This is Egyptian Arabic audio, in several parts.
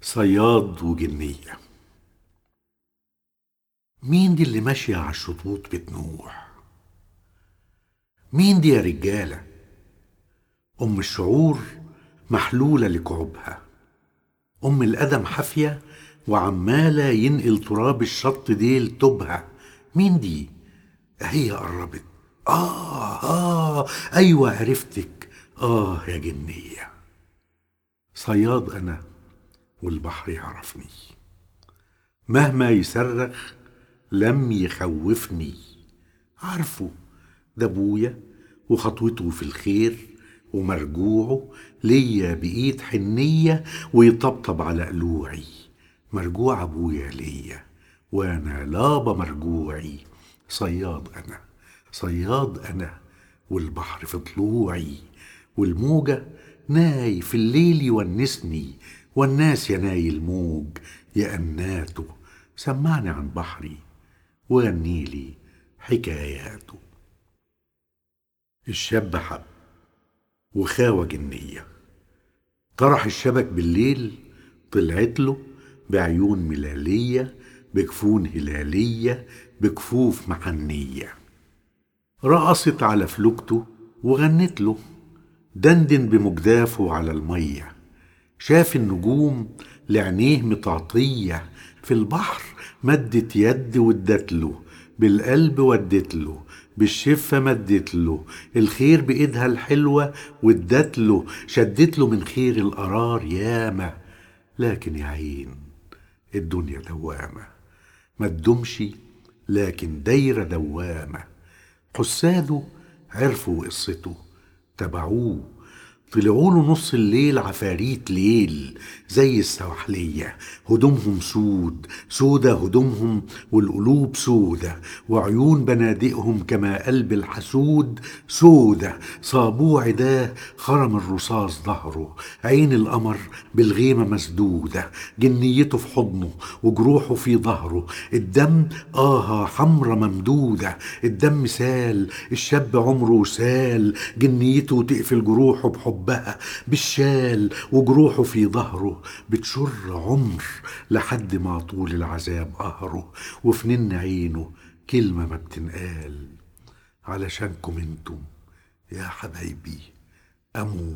صياد وجنية مين دي اللي ماشية على الشطوط بتنوح مين دي يا رجالة أم الشعور محلولة لكعوبها أم الأدم حافية وعمالة ينقل تراب الشط ديل تبها مين دي هي قربت آه آه أيوة عرفتك آه يا جنية صياد أنا والبحر يعرفني مهما يصرخ لم يخوفني عارفه ده ابويا وخطوته في الخير ومرجوعه ليا بإيد حنية ويطبطب على قلوعي مرجوع أبويا ليا وأنا لابا مرجوعي صياد أنا صياد أنا والبحر في طلوعي والموجة ناي في الليل يونسني والناس يا ناي الموج يا أناته سمعني عن بحري وغني لي حكاياته الشاب حب وخاوة جنية طرح الشبك بالليل طلعت له بعيون ملالية بكفون هلالية بكفوف محنية رقصت على فلوكته وغنت له دندن بمجدافه على المية شاف النجوم لعينيه متعطية في البحر مدت يد وادت له بالقلب ودت له بالشفة مدت له الخير بإيدها الحلوة وادت له شدت له من خير القرار ياما لكن يا عين الدنيا دوامة ما تدومش لكن دايرة دوامة حساده عرفوا قصته تبعوه طلعوا له نص الليل عفاريت ليل زي السواحلية هدومهم سود سودة هدومهم والقلوب سودة وعيون بنادقهم كما قلب الحسود سودة صابوه عداه خرم الرصاص ظهره عين القمر بالغيمة مسدودة جنيته في حضنه وجروحه في ظهره الدم آه حمرة ممدودة الدم سال الشاب عمره سال جنيته تقفل جروحه بحب حبها بالشال وجروحه في ظهره بتشر عمر لحد ما طول العذاب قهره وفي نن عينه كلمة ما بتنقال علشانكم انتم يا حبايبي أمو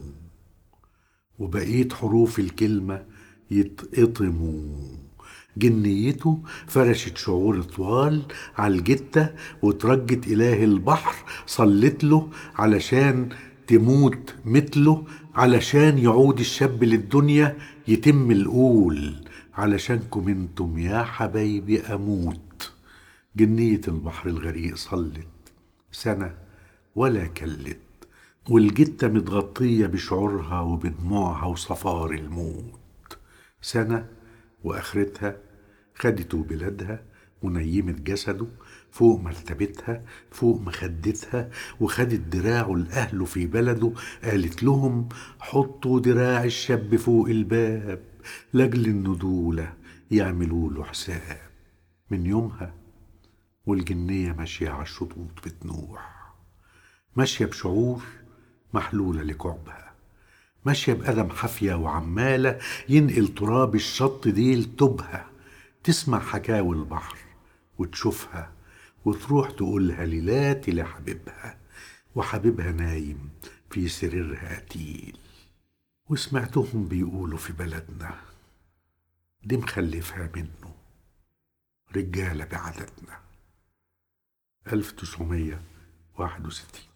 وبقيت حروف الكلمة يتقطموا جنيته فرشت شعور طوال على الجتة وترجت إله البحر صلت له علشان تموت مثله علشان يعود الشاب للدنيا يتم القول علشانكم انتم يا حبايبي اموت جنية البحر الغريق صلت سنة ولا كلت والجتة متغطية بشعورها وبدموعها وصفار الموت سنة وآخرتها خدته بلادها ونيمت جسده فوق مرتبتها فوق مخدتها وخدت دراعه لأهله في بلده قالت لهم حطوا دراع الشاب فوق الباب لأجل الندولة يعملوا له حساب من يومها والجنية ماشية على الشطوط بتنوح ماشية بشعور محلولة لكعبها ماشية بقدم حافية وعمالة ينقل تراب الشط ديل تبها تسمع حكاوي البحر وتشوفها وتروح تقولها ليلاتي لحبيبها وحبيبها نايم في سريرها قتيل وسمعتهم بيقولوا في بلدنا دي مخلفها منه رجالة بعددنا 1961